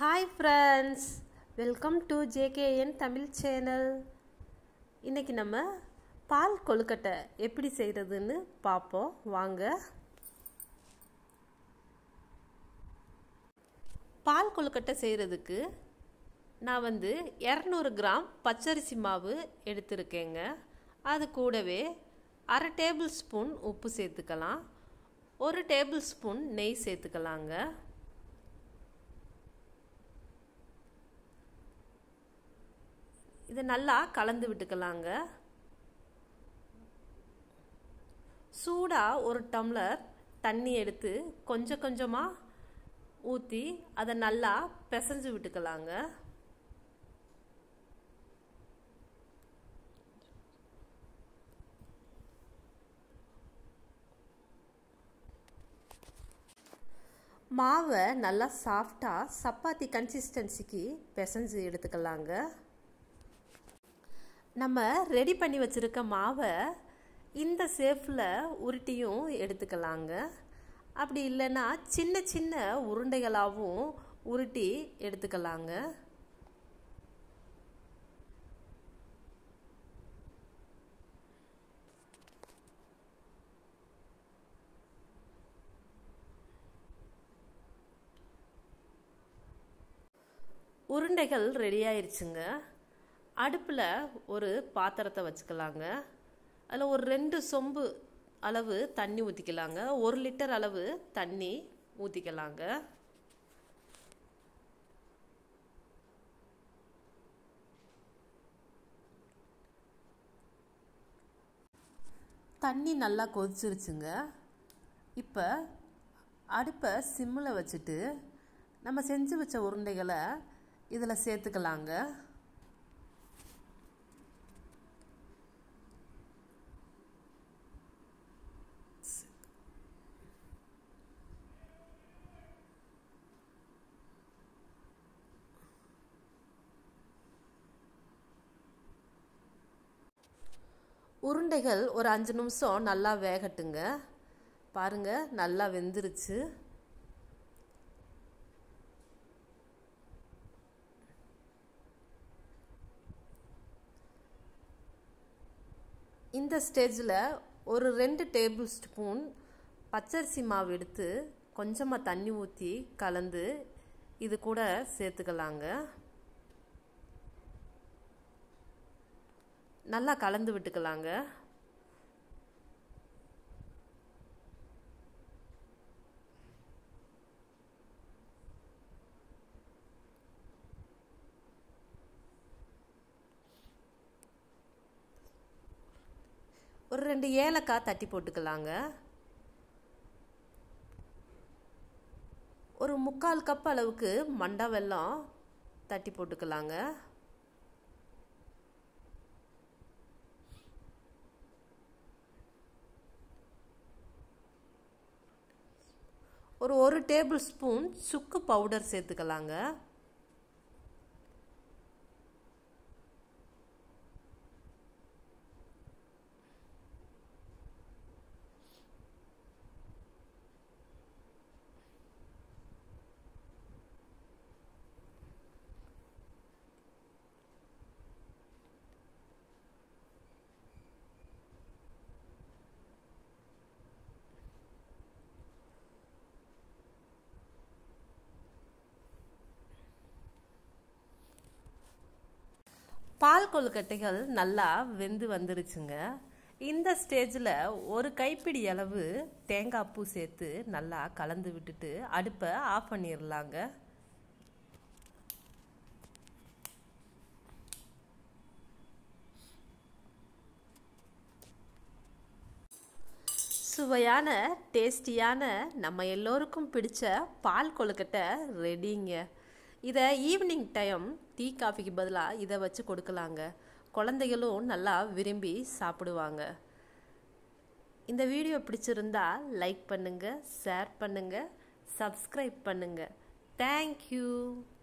hi friends welcome to JKN Tamil channel இன்றைக்கி நம்ம பால் கொழுக்கட்டை எப்படி செய்கிறதுன்னு பார்ப்போம் வாங்க பால் கொழுக்கட்டை செய்கிறதுக்கு நான் வந்து இரநூறு கிராம் பச்சரிசி மாவு எடுத்திருக்கேங்க அது கூடவே அரை டேபிள் ஸ்பூன் உப்பு சேர்த்துக்கலாம் ஒரு டேபிள் ஸ்பூன் நெய் சேர்த்துக்கலாங்க இதை நல்லா கலந்து விட்டுக்கலாங்க சூடாக ஒரு டம்ளர் தண்ணி எடுத்து கொஞ்சம் கொஞ்சமாக ஊற்றி அதை நல்லா பிசைஞ்சு விட்டுக்கலாங்க மாவை நல்லா சாஃப்டாக சப்பாத்தி கன்சிஸ்டன்சிக்கு பிசைஞ்சு எடுத்துக்கலாங்க நம்ம ரெடி பண்ணி வச்சுருக்க மாவை இந்த சேஃபில் உருட்டியும் எடுத்துக்கலாங்க அப்படி இல்லைன்னா சின்ன சின்ன உருண்டைகளாகவும் உருட்டி எடுத்துக்கலாங்க உருண்டைகள் ரெடி ஆயிடுச்சுங்க அடுப்பில் ஒரு பாத்திரத்தை வச்சுக்கலாங்க அதில் ஒரு ரெண்டு சொம்பு அளவு தண்ணி ஊற்றிக்கலாங்க ஒரு லிட்டர் அளவு தண்ணி ஊற்றிக்கலாங்க தண்ணி நல்லா கொதிச்சிருச்சுங்க இப்போ அடுப்பை சிம்மில் வச்சுட்டு நம்ம செஞ்சு வச்ச உருண்டைகளை இதில் சேர்த்துக்கலாங்க உருண்டைகள் ஒரு அஞ்சு நிமிஷம் நல்லா வேகட்டுங்க பாருங்க நல்லா வெந்துருச்சு இந்த ஸ்டேஜில் ஒரு ரெண்டு டேபிள் ஸ்பூன் பச்சரிசி மாவு எடுத்து கொஞ்சமாக தண்ணி ஊற்றி கலந்து இது கூட சேர்த்துக்கலாங்க நல்லா கலந்து விட்டுக்கலாங்க ஒரு ரெண்டு ஏலக்காய் தட்டி போட்டுக்கலாங்க ஒரு முக்கால் கப் அளவுக்கு மண்டா வெல்லம் தட்டி போட்டுக்கலாங்க ஒரு ஒரு டேபிள் ஸ்பூன் சுக்கு பவுடர் சேர்த்துக்கலாங்க பால் கொழுக்கட்டைகள் நல்லா வெந்து வந்துருச்சுங்க இந்த ஸ்டேஜில் ஒரு கைப்பிடி அளவு தேங்காய் பூ சேர்த்து நல்லா கலந்து விட்டுட்டு அடுப்பை ஆஃப் பண்ணிடலாங்க சுவையான டேஸ்டியான நம்ம எல்லோருக்கும் பிடிச்ச பால் கொழுக்கட்டை ரெடிங்க இதை ஈவினிங் டைம் டீ காஃபிக்கு பதிலாக இதை வச்சு கொடுக்கலாங்க குழந்தைகளும் நல்லா விரும்பி சாப்பிடுவாங்க இந்த வீடியோ பிடிச்சிருந்தா லைக் பண்ணுங்கள் ஷேர் பண்ணுங்கள் சப்ஸ்கிரைப் பண்ணுங்கள் தேங்க்யூ